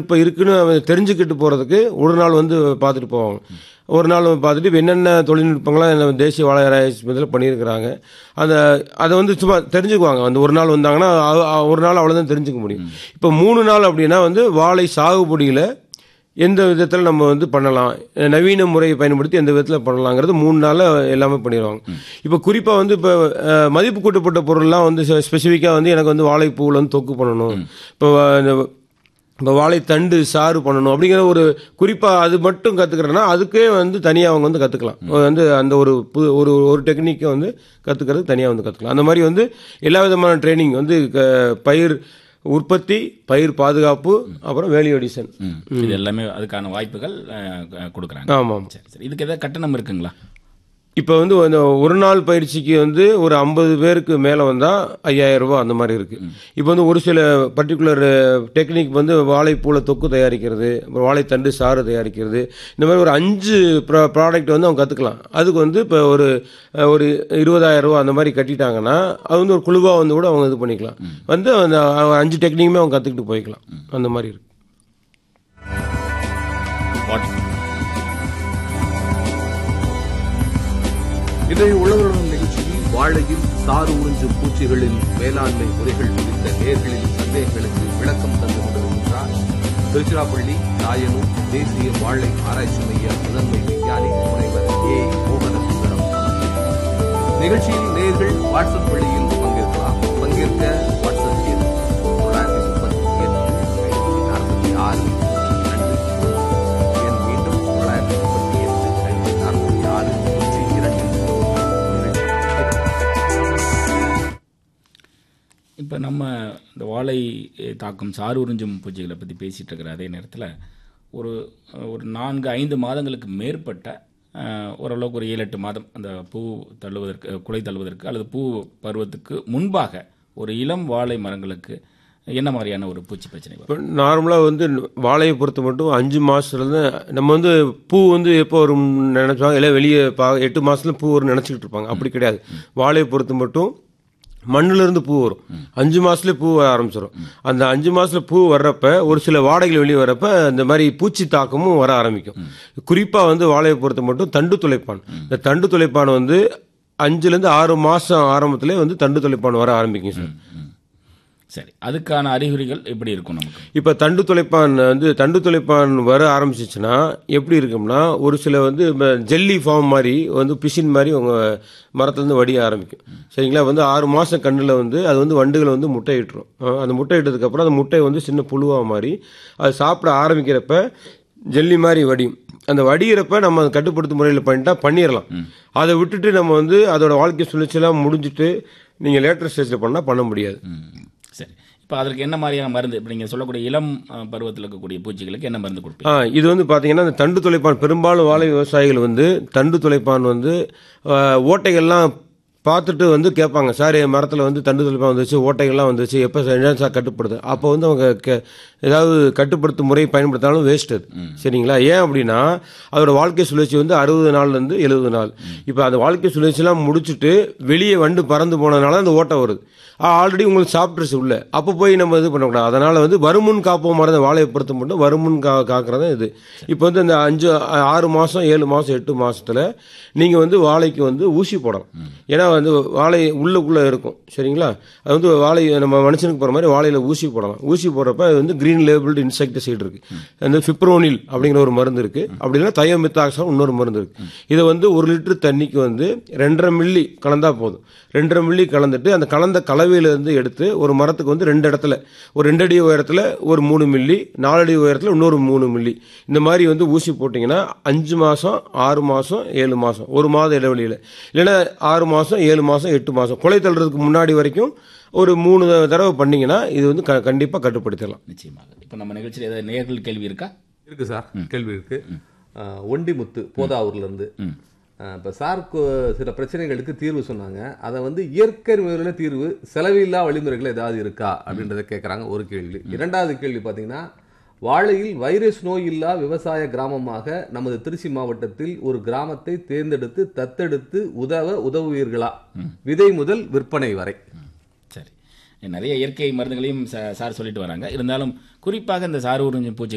தொழில்நுட்பம் இருக்குன்னு அவன் தெரிஞ்சுக்கிட்டு போகிறதுக்கு ஒரு நாள் வந்து பார்த்துட்டு போவாங்க ஒரு நாள் பார்த்துட்டு இப்போ என்னென்ன தொழில்நுட்பங்களாம் நம்ம தேசிய வாழை ஆராய்ச்சி மையத்தில் பண்ணியிருக்கிறாங்க அந்த அதை வந்து சும்மா தெரிஞ்சுக்குவாங்க அந்த ஒரு நாள் வந்தாங்கன்னா அ- அ- ஒரு நாள் அவ்வளோதான் தெரிஞ்சுக்க முடியும் இப்போ மூணு நாள் அப்படின்னா வந்து வாழை சாகுபடியில் எந்த விதத்தில் நம்ம வந்து பண்ணலாம் நவீன முறையை பயன்படுத்தி எந்த விதத்தில் பண்ணலாங்கிறது மூணு நாளில் எல்லாமே பண்ணிடுவாங்க இப்போ குறிப்பாக வந்து இப்போ அஹ், மதிப்பு கூட்டப்பட்ட பொருள்லாம் வந்து ஸ்பெசிஃபிக்காக வந்து எனக்கு வந்து வாழைப்பூவில் வந்து தொக்கு பண்ணணும் இப்போ இந்த இப்போ வாழைத்தண்டு சாறு பண்ணணும் அப்படிங்கிற ஒரு குறிப்பாக அது மட்டும் கற்றுக்கிறேன்னா அதுக்கே வந்து தனியாக அவங்க வந்து கற்றுக்கலாம் வந்து அந்த ஒரு புது ஒரு ஒரு டெக்னிக்கை வந்து கற்றுக்கிறது தனியாக வந்து கற்றுக்கலாம் அந்த மாதிரி வந்து எல்லா விதமான ட்ரைனிங் வந்து க- பயிர் உற்பத்தி பயிர் பாதுகாப்பு அப்புறம் வேல்யூ அடிஷன் ம். இது எல்லாமே அதுக்கான வாய்ப்புகள் அஹ், க- கொடுக்குறாங்க ஆமாம் சரி சரி இதுக்கு ஏதாவது கட்டணம் இருக்குங்களா இப்போ வந்து அந்த ஒரு நாள் பயிற்சிக்கு வந்து ஒரு ஐம்பது பேருக்கு மேலே வந்தால் ஐயாயிரம் ரூபாய் அந்த மாதிரி இருக்குது இப்போ வந்து ஒரு சில பர்டிகுலர் டெக்னிக் வந்து வாழைப்பூல தொக்கு தயாரிக்கிறது அப்புறம் வாழைத்தண்டு சாறு தயாரிக்கிறது இந்த மாதிரி ஒரு அஞ்சு ப்ராடக்ட் வந்து அவங்க கற்றுக்கலாம் அதுக்கு வந்து இப்போ ஒரு அஹ், ஒரு இருபதாயிரம் ரூபா அந்த மாதிரி கட்டிட்டாங்கன்னா அது வந்து ஒரு குழுவாக வந்து கூட அவங்க இது பண்ணிக்கலாம் வந்து அந்த அஞ்சு டெக்னிக்குமே அவங்க கற்றுக்கிட்டு போய்க்கலாம் அந்த மாதிரி இருக்கு வாட் இன்றைய உழவர்கள் நிகழ்ச்சியில் வாழையில் சாறு உறிஞ்சும் பூச்சிகளின் மேலாண்மை முறைகள் குறித்த நேர்களின் சந்தேகங்களுக்கு விளக்கம் தந்து கொண்டிருக்கின்றார் திருச்சிராப்பள்ளி ராயனூர் தேசிய வாழை ஆராய்ச்சி மைய முதன்மை விஞ்ஞானி முனைவர் ஏ மோகனசுந்தரம் அவர்கள். நிகழ்ச்சியில் நேர்கள் வாட்ஸ்அப் வழியில் பங்கேற்கலாம் பங்கேற்க வாட்ஸ்அப் எண் தொள்ளாயிரத்தி முப்பத்தி எட்டு ஐநூற்றி நாற்பத்தி ஆறு இரண்டு எண் மீண்டும் தொள்ளாயிரத்தி முப்பத்தி எட்டு ஐநூற்றி நாற்பத்தி ஆறு நூற்றி இரண்டு இப்போ நம்ம இந்த வாழை அஹ், தாக்கும் சாறு உறிஞ்சும் பூச்சிகளை பற்றி பேசிகிட்டு இருக்கிற அதே நேரத்தில் ஒரு அஹ், ஒரு நான்கு ஐந்து மாதங்களுக்கு மேற்பட்ட அஹ், ஓரளவுக்கு ஒரு ஏழு எட்டு மாதம் அந்த பூ தள்ளுவதற்கு அஹ், குலை தள்ளுவதற்கு அல்லது பூ பருவத்துக்கு முன்பாக ஒரு இளம் வாழை மரங்களுக்கு என்ன மாதிரியான ஒரு பூச்சி பிரச்சனை வரும் இப்போ நார்மலாக வந்து வாழையை பொறுத்த மட்டும் அஞ்சு மாதத்துலேருந்து நம்ம வந்து பூ வந்து எப்போ வரும் நினச்சாங்க இல்லை வெளியே பா எட்டு மாதத்துல பூ வரும்னு நினச்சிக்கிட்டு இருப்பாங்க அப்படி கிடையாது வாழையை பொறுத்த மட்டும் மண்ணுல இருந்து பூ வரும் அஞ்சு மாசத்துல பூ வர ஆரம்பிச்சிடும் அந்த அஞ்சு மாசத்துல பூ வர்றப்ப ஒரு சில வாடைகள் வெளியே வரப்ப இந்த மாதிரி பூச்சி தாக்கமும் வர ஆரம்பிக்கும் குறிப்பா வந்து வாழையை பொறுத்த மட்டும் தண்டு துளைப்பான் இந்த தண்டு துளைப்பான் வந்து அஞ்சுல இருந்து ஆறு மாசம் ஆரம்பத்திலே வந்து தண்டு துளைப்பான் வர ஆரம்பிக்கும் சார் சரி அதுக்கான அறிகுறிகள் எப்படி இருக்கும் நமக்கு இப்போ தண்டு துளைப்பான் வந்து தண்டு துளைப்பான் வர ஆரம்பிச்சிச்சுன்னா எப்படி இருக்கும்னா ஒரு சில வந்து ஜெல்லி ஃபார்ம் மாதிரி வந்து பிசின் மாதிரி உங்கள் மரத்துலேருந்து வடிய ஆரம்பிக்கும் சரிங்களா வந்து ஆறு மாதம் கண்ணில் வந்து அது வந்து வண்டுகளை வந்து முட்டையிட்டுரும் அஹ் அந்த முட்டையிட்டதுக்கப்புறம் அந்த முட்டை வந்து சின்ன புழுவாக மாறி அது சாப்பிட ஆரம்பிக்கிறப்ப ஜெல்லி மாதிரி வடியும் அந்த வடிகிறப்ப நம்ம அதை கட்டுப்படுத்தும் முறையில் பண்ணிட்டா பண்ணிடலாம் அதை விட்டுட்டு நம்ம வந்து அதோட வாழ்க்கை சுழற்சியெல்லாம் முடிஞ்சிட்டு நீங்கள் லேட்டர் ஸ்டேஜில் பண்ணால் பண்ண முடியாது ம், சரி இப்போ அதற்கு என்ன மாதிரியான மருந்து இப்போ நீங்கள் சொல்லக்கூடிய இளம் அஹ், பருவத்தில் இருக்கக்கூடிய பூச்சிகளுக்கு என்ன மருந்து கொடுப்பீங்க ஆ இது வந்து பார்த்தீங்கன்னா இந்த தண்டு துளைப்பான் பெரும்பாலும் வாழை விவசாயிகள் வந்து தண்டு துளைப்பான் வந்து ஆ, ஓட்டைகள்லாம் பார்த்துட்டு வந்து கேட்பாங்க சார் என் மரத்தில் வந்து தண்டு துளைப்பான் வந்துச்சு ஓட்டைகள்லாம் வந்துச்சு எப்போ என்ன சார் கட்டுப்படுது அப்போ வந்து அவங்க கே- ஏதாவது கட்டுப்படுத்தும் முறை பயன்படுத்தினாலும் வேஸ்ட் அது சரிங்களா ஏன் அப்படின்னா அதோட வாழ்க்கை சுழற்சி வந்து அறுபது நாள்லேருந்து எழுபது நாள் இப்போ அந்த வாழ்க்கை சுழற்சிலாம் முடிச்சுட்டு வெளியே வண்டு பறந்து போனதுனால அந்த ஓட்டை வருது ஆல்ரெடி உங்களுக்கு சாப்பிட்ருச்சு உள்ள அப்போ போய் நம்ம இது பண்ணக்கூடாது அதனால் வந்து வருமுன் காப்போம் மருந்து வாழையை பொறுத்த மட்டும் வருமுன் கா காக்கிறது இது இப்போ வந்து இந்த அஞ்சு ஆறு மாதம் ஏழு மாதம் எட்டு மாசத்துல நீங்கள் வந்து வாழைக்கு வந்து ஊசி போடலாம் ஏன்னா வந்து வாழை உள்ளுக்குள்ளே இருக்கும் சரிங்களா அது வந்து வாழை நம்ம மனுஷனுக்கு போகிற மாதிரி வாழையில் ஊசி போடலாம் ஊசி போடுறப்ப அது வந்து க்ரீன் லேபிள்டு இன்செக்டிசைடு இருக்குது அந்த ஃபிப்ரோனில் அப்படிங்கிற ஒரு மருந்து இருக்குது அப்படி இல்லைன்னா தயோமித்தாக்சம் இன்னொரு மருந்து இருக்குது இதை வந்து ஒரு லிட்டர் தண்ணிக்கு வந்து ரெண்டரை மில்லி கலந்தா போதும் ரெண்டரை மில்லி கலந்துட்டு அந்த கலந்த கலவையிலேருந்து எடுத்து ஒரு மரத்துக்கு வந்து ரெண்டு இடத்துல ஒரு ரெண்டு அடி உயரத்தில் ஒரு மூணு மில்லி நாலு அடி உயரத்தில் இன்னொரு மூணு மில்லி இந்த மாதிரி வந்து ஊசி போட்டிங்கன்னா அஞ்சு மாதம் ஆறு மாதம் ஏழு மாதம் ஒரு மாத இடைவெளியில் இல்லைன்னா ஆறு மாதம் ஏழு மாதம் எட்டு மாதம் குலை தள்ளுறதுக்கு முன்னாடி வரைக்கும் ஒரு மூணு தடவை பண்ணீங்கன்னா இது வந்து க கண்டிப்பாக கட்டுப்படுத்திடலாம் நிச்சயமாக இப்போ நம்ம நிகழ்ச்சியில் ஏதாவது நேர்கள் கேள்வி இருக்கா இருக்கு சார் கேள்வி இருக்கு அஹ், ஒண்டிமுத்து போதாவூர்ல இருந்து அஹ், இப்ப சார் கு- சில பிரச்சனைகளுக்கு தீர்வு சொன்னாங்க அதை வந்து இயற்கை முறையில் தீர்வு செலவில்லா வழிமுறைகள் ஏதாவது இருக்கா அப்படின்றத கேட்குறாங்க ஒரு கேள்வி இரண்டாவது கேள்வி பார்த்தீங்கன்னா வாழையில் வைரஸ் நோய் இல்லா விவசாய கிராமமாக நமது திருச்சி மாவட்டத்தில் ஒரு கிராமத்தை தேர்ந்தெடுத்து தத்தெடுத்து உதவ உதவுவீர்களா விதை முதல் விற்பனை வரை சரி நிறைய இயற்கை மருந்துகளையும் சா- சார் சொல்லிட்டு வராங்க இருந்தாலும் குறிப்பாக இந்த சாறு உறிஞ்சும் பூச்சி